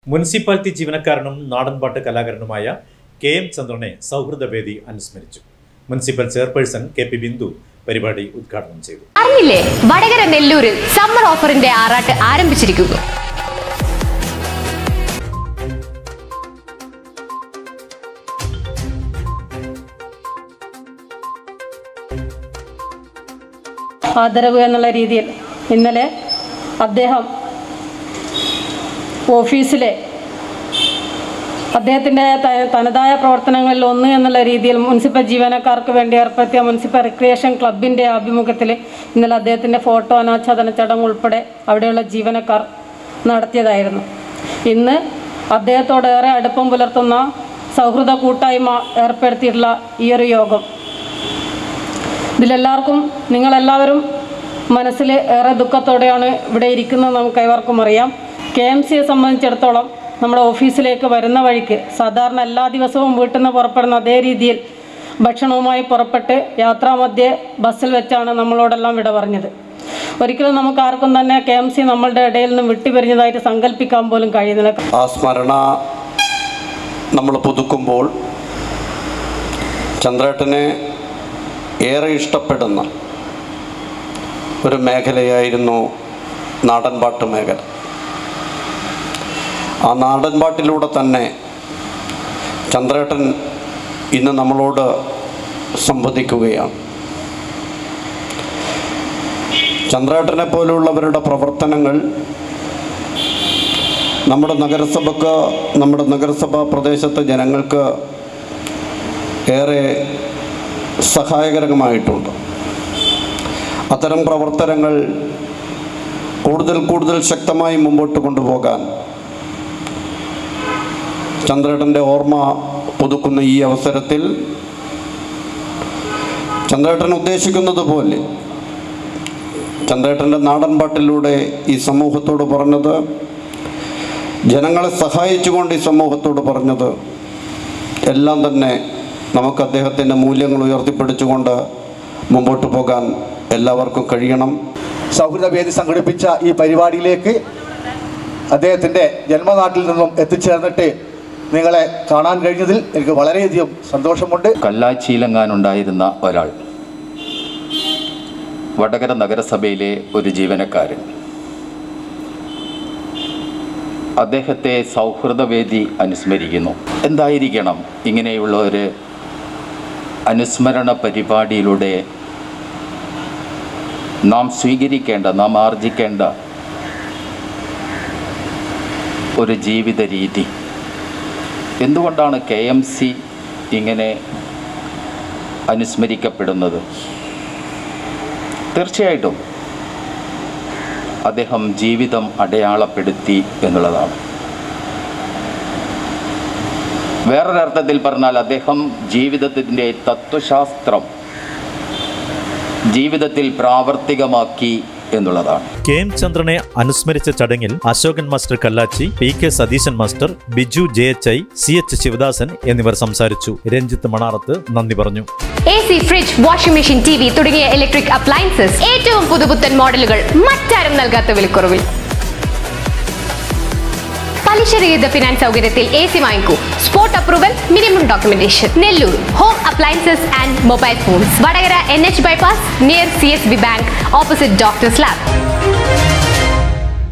municipality ജീവനക്കാരനും നാടൻപാട്ട് കലാകാരനുമായ K M ചന്ദ്രനെ സൗഹൃദവേദി അനുസ്മരിച്ചു municipal chairperson K P Bindu പരിപാടി ഉദ്ഘാടനം ചെയ്തു അറിഞ്ഞില്ലേ വടകര നെല്ലൂരിൽ സമ്മർ ഓഫറിന്റെ ആറാട്ട് ആരംഭിച്ചിരിക്കുന്നു ആദരവ് എന്നുള്ള രീതിയിൽ ഇന്നലെ അദ്ദേഹം ഓഫീസിലെ അദ്ദേഹത്തിൻ്റെ ത- തനതായ പ്രവർത്തനങ്ങളിൽ ഒന്ന് എന്നുള്ള രീതിയിൽ മുനിസിപ്പൽ ജീവനക്കാർക്ക് വേണ്ടി ഏർപ്പെടുത്തിയ മുനിസിപ്പൽ റിക്രിയേഷൻ ക്ലബിൻ്റെ ആഭിമുഖ്യത്തിൽ ഇന്നലെ അദ്ദേഹത്തിൻ്റെ ഫോട്ടോ അനാച്ഛാദന ചടങ്ങ് ഉൾപ്പെടെ അവിടെയുള്ള ജീവനക്കാർ നടത്തിയതായിരുന്നു ഇന്ന് അദ്ദേഹത്തോട് ഏറെ അടുപ്പം പുലർത്തുന്ന സൗഹൃദ കൂട്ടായ്മ ഏർപ്പെടുത്തിയിട്ടുള്ള ഈ ഒരു യോഗം ഇതിലെല്ലാവർക്കും നിങ്ങളെല്ലാവരും മനസ്സിൽ ഏറെ ദുഃഖത്തോടെയാണ് ഇവിടെ ഇരിക്കുന്നത് നമുക്ക് ഏവർക്കും അറിയാം കെ എം സിയെ സംബന്ധിച്ചിടത്തോളം നമ്മുടെ ഓഫീസിലേക്ക് വരുന്ന വഴിക്ക് സാധാരണ എല്ലാ ദിവസവും വീട്ടിൽ നിന്ന് പുറപ്പെടുന്ന അതേ രീതിയിൽ ഭക്ഷണവുമായി പുറപ്പെട്ട് യാത്രാമധ്യേ ബസ്സിൽ വെച്ചാണ് നമ്മളോടെല്ലാം വിട പറഞ്ഞത് ഒരിക്കലും നമുക്ക് ആർക്കും തന്നെ കെ എം സി നമ്മളുടെ ഇടയിൽ നിന്ന് വിട്ടുപിരിഞ്ഞതായിട്ട് സങ്കല്പിക്കാൻ പോലും കഴിയുന്നില്ല ആ സ്മരണ നമ്മൾ പുതുക്കുമ്പോൾ ചന്ദ്രേട്ടനെ ഏറെ ഇഷ്ടപ്പെടുന്ന ഒരു മേഖലയായിരുന്നു നാടൻപാട്ട് മേഖല ആ നാടൻപാട്ടിലൂടെ തന്നെ ചന്ദ്രേട്ടൻ ഇന്ന് നമ്മളോട് സംവദിക്കുകയാണ് ചന്ദ്രേട്ടനെ പോലുള്ളവരുടെ പ്രവർത്തനങ്ങൾ നമ്മുടെ നഗരസഭക്ക് നമ്മുടെ നഗരസഭാ പ്രദേശത്തെ ജനങ്ങൾക്ക് ഏറെ സഹായകരമായിട്ടുണ്ട് അത്തരം പ്രവർത്തനങ്ങൾ കൂടുതൽ കൂടുതൽ ശക്തമായി മുമ്പോട്ട് കൊണ്ടുപോകാൻ ചന്ദ്രേട്ടൻ്റെ ഓർമ്മ പുതുക്കുന്ന ഈ അവസരത്തിൽ ചന്ദ്രേട്ടൻ ഉദ്ദേശിക്കുന്നത് പോലെ ചന്ദ്രേട്ടൻ്റെ നാടൻപാട്ടിലൂടെ ഈ സമൂഹത്തോട് പറഞ്ഞത് ജനങ്ങളെ സഹായിച്ചുകൊണ്ട് ഈ സമൂഹത്തോട് പറഞ്ഞത് എല്ലാം തന്നെ നമുക്ക് അദ്ദേഹത്തിൻ്റെ മൂല്യങ്ങൾ ഉയർത്തിപ്പിടിച്ചുകൊണ്ട് മുമ്പോട്ട് പോകാൻ എല്ലാവർക്കും കഴിയണം സൗഹൃദവേദി സംഘടിപ്പിച്ച ഈ പരിപാടിയിലേക്ക് അദ്ദേഹത്തിൻ്റെ ജന്മനാട്ടിൽ നിന്നും എത്തിച്ചേർന്നിട്ട് നിങ്ങളെ കാണാൻ കഴിഞ്ഞതിൽ എനിക്ക് വളരെയധികം സന്തോഷമുണ്ട് കല്ലാച്ചീലങ്ങാനുണ്ടായിരുന്ന ഒരാൾ വടകര നഗരസഭയിലെ ഒരു ജീവനക്കാരൻ അദ്ദേഹത്തെ സൗഹൃദവേദി അനുസ്മരിക്കുന്നു എന്തായിരിക്കണം ഇങ്ങനെയുള്ള ഒരു അനുസ്മരണ പരിപാടിയിലൂടെ നാം സ്വീകരിക്കേണ്ട നാം ആർജിക്കേണ്ട ഒരു ജീവിത രീതി എന്തുകൊണ്ടാണ് കെ എം സി ഇങ്ങനെ അനുസ്മരിക്കപ്പെടുന്നത് തീർച്ചയായിട്ടും അദ്ദേഹം ജീവിതം അടയാളപ്പെടുത്തി എന്നുള്ളതാണ് വേറൊരർത്ഥത്തിൽ പറഞ്ഞാൽ അദ്ദേഹം ജീവിതത്തിൻ്റെ തത്വശാസ്ത്രം ജീവിതത്തിൽ പ്രാവർത്തികമാക്കി എന്നുള്ളതാണ് കെ എം ചന്ദ്രനെ അനുസ്മരിച്ച ചടങ്ങിൽ Ashokan master Kallachi P K Satheesan master Biju J H I C H Sivadasan എന്നിവർ സംസാരിച്ചു രഞ്ജിത്ത് മണാറത്ത് നന്ദി പറഞ്ഞു A C fridge washing machine T V തുടങ്ങിയ ഇലക്ട്രിക് അപ്ലയൻസസ് ഏറ്റവും പുതുപുത്തൻ മോഡലുകൾ മറ്റാരും നൽകാത്ത വിലക്കുറവിൽ പലിശരഹിത ഫിനാൻസ് സൗകര്യത്തിൽ എ സി വാങ്ങിക്കൂ spot approval minimum documentation Nellur home appliances and mobile phones Vadakara N H bypass near C S B bank opposite doctors lab